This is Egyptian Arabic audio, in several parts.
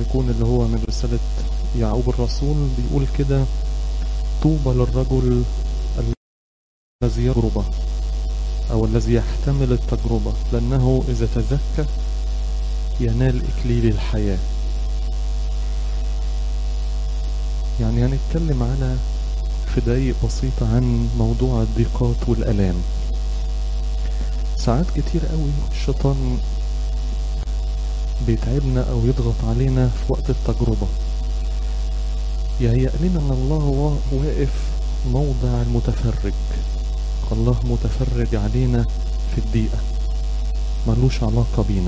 كاسيليكون اللي هو من رسالة يعقوب الرسول بيقول كده طوبى للرجل الذي يجربه أو الذي يحتمل التجربة لأنه إذا تزكى ينال إكليل الحياة يعني هنتكلم على في دقايق بسيطة عن موضوع الضيقات والألام ساعات كتير قوي الشيطان بيتعبنا أو يضغط علينا في وقت التجربة يهيأ لنا أن الله واقف موضع المتفرج الله متفرج علينا في الضيقة ملوش علاقة بينا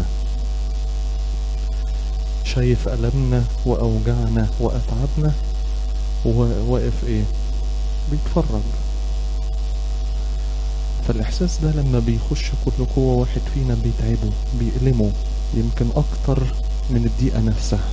شايف ألمنا وأوجعنا وأتعبنا وواقف إيه بيتفرج فالإحساس ده لما بيخش كل قوة واحد فينا بيتعبه بيألمه يمكن أكتر من الضيقة نفسها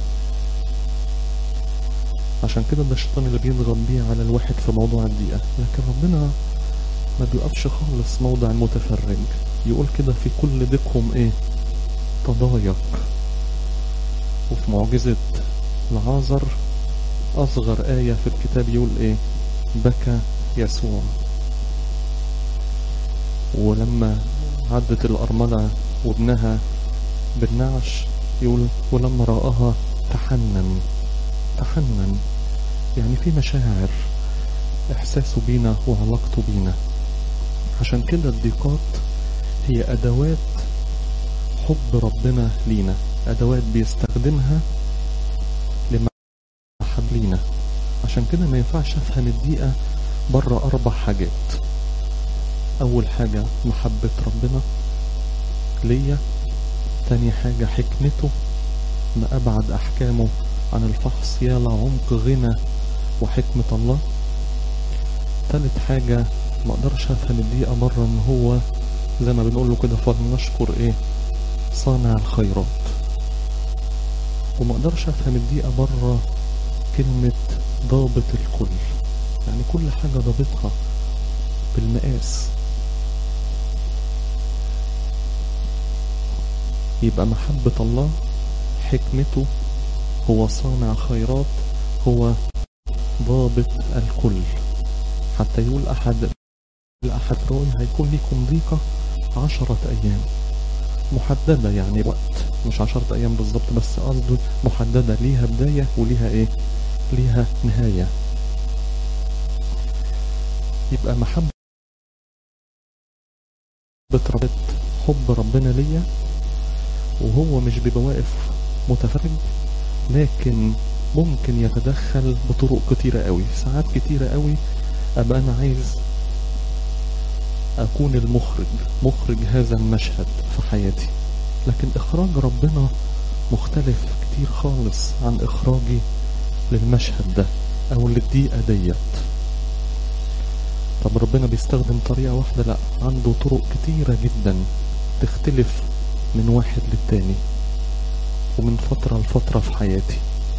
عشان كده ده الشيطان اللي بيضغط بيه على الواحد في موضوع الضيقة لكن ربنا ما بيقفش خالص موضع المتفرج يقول كده في كل ضيقهم ايه تضايق وفي معجزة العازر أصغر آية في الكتاب يقول ايه بكى يسوع ولما عدت الأرملة وابنها بالنعش يقول ولما رآها تحنن تحنن يعني في مشاعر إحساسه بينا وعلاقته بينا عشان كده الضيقات هي أدوات حب ربنا لينا أدوات بيستخدمها لمحب لينا عشان كده ما ينفعش أفهم الضيقة بره أربع حاجات أول حاجة محبة ربنا ليا تاني حاجة حكمته ما أبعد أحكامه عن الفحص يا لعمق غنى وحكمة الله تالت حاجة ما اقدرش افهم الدقيقة مرة ان هو زي ما بنقول له كده فلنشكر ايه صانع الخيرات وما اقدرش افهم الدقيقة بره كلمة ضابط الكل يعني كل حاجة ضابطها بالمقاس يبقى محبة الله حكمته هو صانع خيرات هو ضابط الكل حتى يقول أحد الأحد رؤي هيكون ليكم ضيقة عشرة أيام محددة يعني وقت مش عشرة أيام بالظبط بس قصده محددة ليها بداية وليها إيه ليها نهاية يبقى محبة ربط حب ربنا ليا وهو مش بيبقى واقف متفرج لكن ممكن يتدخل بطرق كتيرة قوي ساعات كتيرة قوي أبقى أنا عايز أكون المخرج مخرج هذا المشهد في حياتي لكن إخراج ربنا مختلف كتير خالص عن إخراجي للمشهد ده أو للدقيقة ديت طب ربنا بيستخدم طريقة واحدة لا عنده طرق كتيرة جدا تختلف من واحد للتاني ومن فترة لفترة في حياتي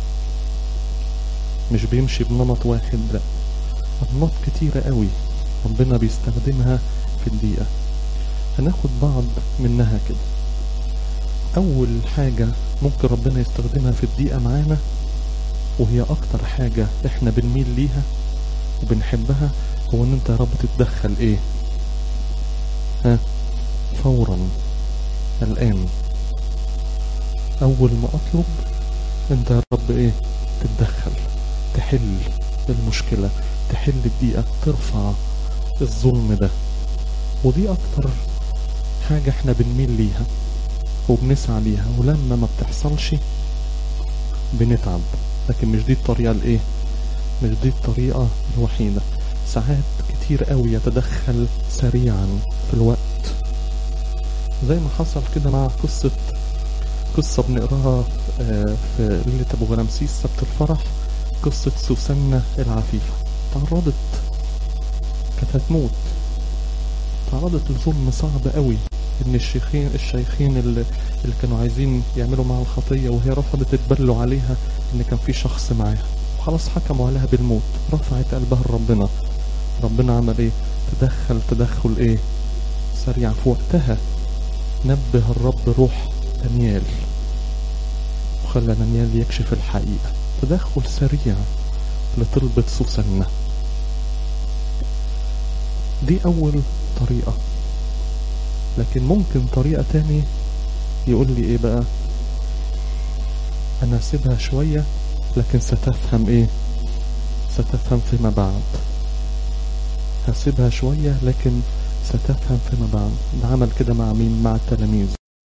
مش بيمشي بنمط واحد لا أنماط كتيرة قوي ربنا بيستخدمها في الدقيقة هناخد بعض منها كده أول حاجة ممكن ربنا يستخدمها في الدقيقة معانا وهي أكتر حاجة إحنا بنميل ليها وبنحبها هو إن أنت يا رب تتدخل إيه ها فورا الآن أول ما أطلب أنت يا رب إيه تتدخل تحل المشكلة تحل الضيقة ترفع الظلم ده ودي أكتر حاجة احنا بنميل ليها وبنسعى ليها ولما ما بتحصلش بنتعب لكن مش دي الطريقة الايه مش دي الطريقة الوحيدة ساعات كتير قوي يتدخل سريعا في الوقت زي ما حصل كده مع قصة قصة بنقراها في ليلة أبو غرامسيس سبت الفرح قصة سوسنة العفيفة تعرضت كانت هتموت تعرضت لظلم صعب قوي ان الشيخين الشيخين اللي, اللي كانوا عايزين يعملوا معها الخطية وهي رفضت اتبلوا عليها ان كان في شخص معاها وخلاص حكموا عليها بالموت رفعت قلبها لربنا ربنا عمل ايه تدخل تدخل ايه سريع في وقتها نبه الرب روح دانيال وخلى دانيال يكشف الحقيقة تدخل سريع لطلبة سوسنة دي أول طريقة لكن ممكن طريقة تاني يقول لي ايه بقى انا سيبها شوية لكن ستفهم ايه ستفهم فيما بعد هسيبها شوية لكن ستفهم فيما بعد ده عمل كده مع مين مع التلاميذ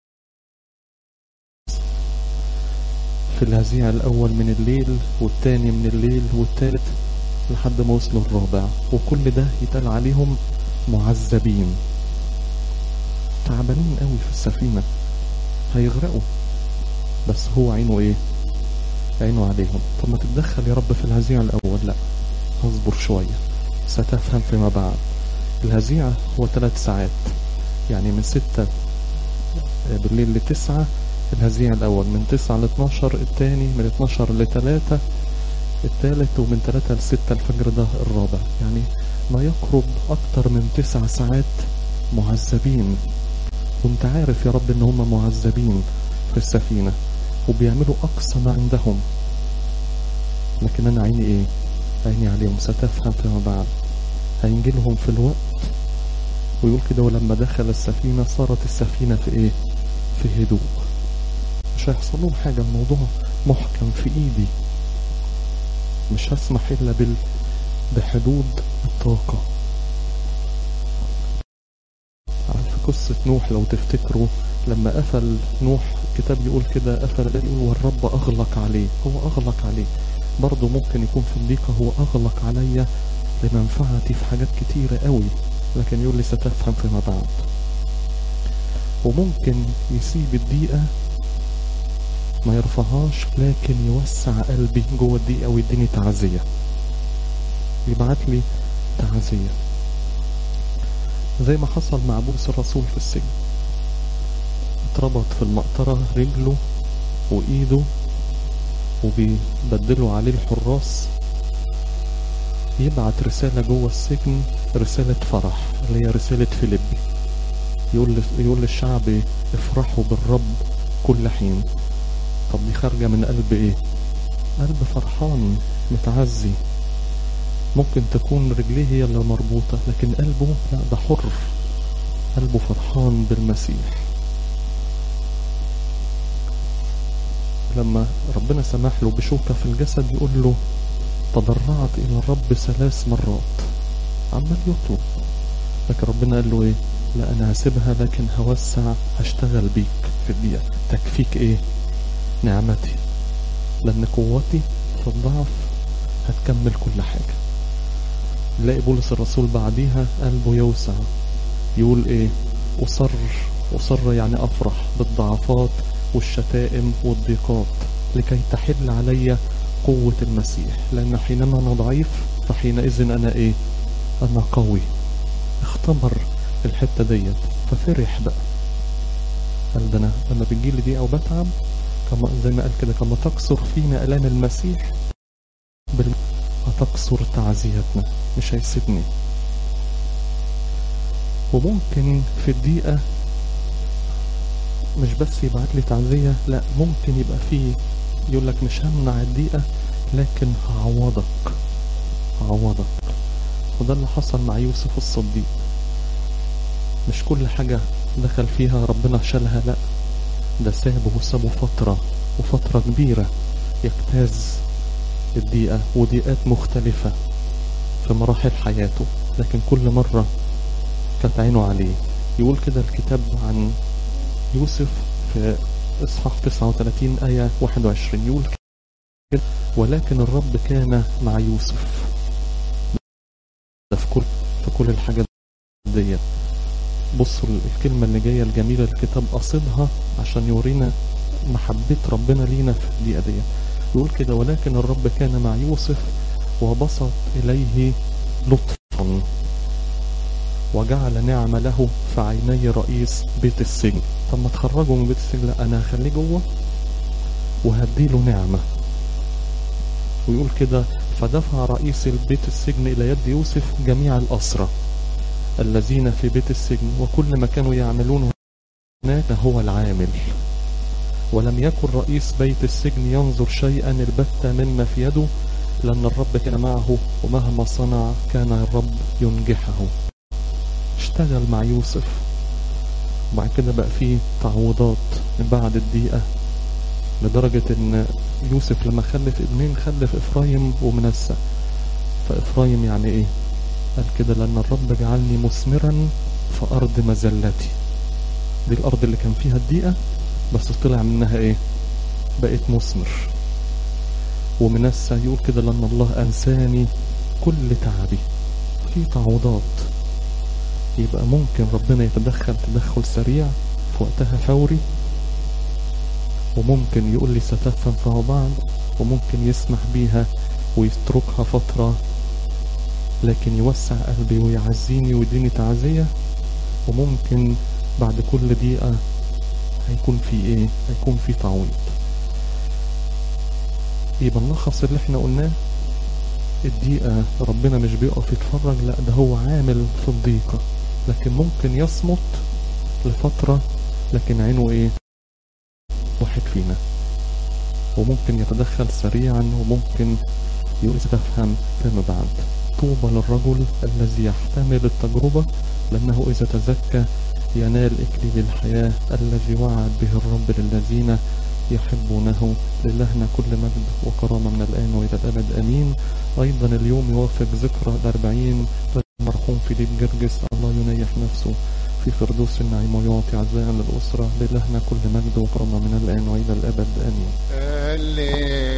في الهزيع الأول من الليل والتاني من الليل والتالت لحد ما وصلوا الرابع وكل ده يتقال عليهم معذبين تعبانين قوي في السفينة هيغرقوا بس هو عينه ايه عينه عليهم طب ما تتدخل يا رب في الهزيع الأول لا اصبر شوية ستفهم فيما بعد الهزيعة هو ثلاث ساعات يعني من ستة بالليل لتسعة الهزيع الأول من تسعة لاتناشر التاني من اتناشر لتلاتة التالت ومن تلاتة لستة الفجر ده الرابع يعني ما يقرب أكتر من تسع ساعات معذبين وانت عارف يا رب ان هم معذبين في السفينة وبيعملوا أقصى ما عندهم لكن أنا عيني إيه عيني عليهم ستفهم فيما بعد هينجي لهم في الوقت ويقول كده ولما دخل السفينة صارت السفينة في إيه في هدوء مش هيحصل لهم حاجة الموضوع محكم في إيدي مش هسمح إلا بال بحدود الطاقة في قصة نوح لو تفتكروا لما قفل نوح الكتاب يقول كده قفل يقول والرب أغلق عليه هو أغلق عليه برضه ممكن يكون في الضيقة هو أغلق عليا لمنفعتي في حاجات كتيرة قوي لكن يقول لي ستفهم فيما بعد وممكن يسيب الضيقة ما يرفعهاش لكن يوسع قلبي جوه الضيقة ويديني تعزية يبعت لي تعزية زي ما حصل مع بولس الرسول في السجن اتربط في المقطرة رجله وإيده وبيبدلوا عليه الحراس يبعت رسالة جوه السجن رسالة فرح اللي هي رسالة فيليبي يقول يقول للشعب افرحوا بالرب كل حين طب دي خارجة من قلب ايه قلب فرحان متعزي ممكن تكون رجليه هي اللي مربوطة لكن قلبه لا ده حر قلبه فرحان بالمسيح لما ربنا سمح له بشوكة في الجسد يقول له تضرعت إلى الرب ثلاث مرات عمال يطلب لكن ربنا قال له إيه لا أنا هسيبها لكن هوسع هشتغل بيك في الدقيقة تكفيك إيه نعمتي لأن قوتي في الضعف هتكمل كل حاجة نلاقي بولس الرسول بعديها قلبه يوسع يقول إيه أصر أصر يعني أفرح بالضعفات والشتائم والضيقات لكي تحل علي قوة المسيح لأن حينما أنا ضعيف فحينئذ أنا إيه أنا قوي اختبر الحتة ديت ففرح بقى قال ده أنا لما بتجيلي دي أو بتعب كما زي ما قال كده كما تكسر فينا ألام المسيح بال... هتكسر تعزيتنا مش هيسيبني وممكن في الدقيقة مش بس يبعت لي تعزية لا ممكن يبقى فيه يقول لك مش همنع الدقيقة لكن هعوضك هعوضك وده اللي حصل مع يوسف الصديق مش كل حاجة دخل فيها ربنا شالها لا ده سابه وسابه فترة وفترة كبيرة يجتاز الدقيقة ودقيقات مختلفة في مراحل حياته لكن كل مرة كانت عينه عليه يقول كده الكتاب عن يوسف في إصحاح 39 آية 21 يقول كده ولكن الرب كان مع يوسف ده في كل في كل الحاجات ديت بصوا الكلمة اللي جاية الجميلة الكتاب قصدها عشان يورينا محبة ربنا لينا في الدقيقة دي يقول كده ولكن الرب كان مع يوسف وبسط إليه لطفا وجعل نعمة له في عيني رئيس بيت السجن طب ما تخرجه من بيت السجن لا أنا هخليه جوه وهديله نعمة ويقول كده فدفع رئيس البيت السجن إلى يد يوسف جميع الأسرى الذين في بيت السجن وكل ما كانوا يعملون هناك هو العامل ولم يكن رئيس بيت السجن ينظر شيئا البتة مما في يده لأن الرب كان معه ومهما صنع كان الرب ينجحه اشتغل مع يوسف وبعد كده بقى فيه تعويضات من بعد الدقيقة لدرجة ان يوسف لما خلف ابنين خلف افرايم ومنسى فافرايم يعني ايه قال كده لان الرب جعلني مثمرا في ارض مزلتي دي الارض اللي كان فيها الدقيقة بس طلع منها ايه بقت مثمر ومنسى يقول كده لان الله انساني كل تعبي في تعويضات يبقى ممكن ربنا يتدخل تدخل سريع في وقتها فوري وممكن يقول لي ستفهم فهو بعض وممكن يسمح بيها ويتركها فترة لكن يوسع قلبي ويعزيني ويديني تعزية وممكن بعد كل دقيقة هيكون في ايه هيكون في تعويض يبقى نلخص اللي احنا قلناه الدقيقة ربنا مش بيقف يتفرج لا ده هو عامل في الضيقة لكن ممكن يصمت لفترة لكن عينه ايه واحد فينا وممكن يتدخل سريعا وممكن يقول تفهم فيما بعد طوبى للرجل الذي يحتمل التجربة لأنه إذا تزكى ينال إكليل الحياة الذي وعد به الرب للذين يحبونه للهنا كل مجد وكرامة من الآن وإلى الأبد أمين أيضا اليوم يوافق ذكرى الأربعين المرحوم فيليب جرجس الله ينيح نفسه في فردوس النعيم ويعطي عزاء للأسرة للهنا كل مجد وكرامة من الآن وإلى الأبد آمين الليل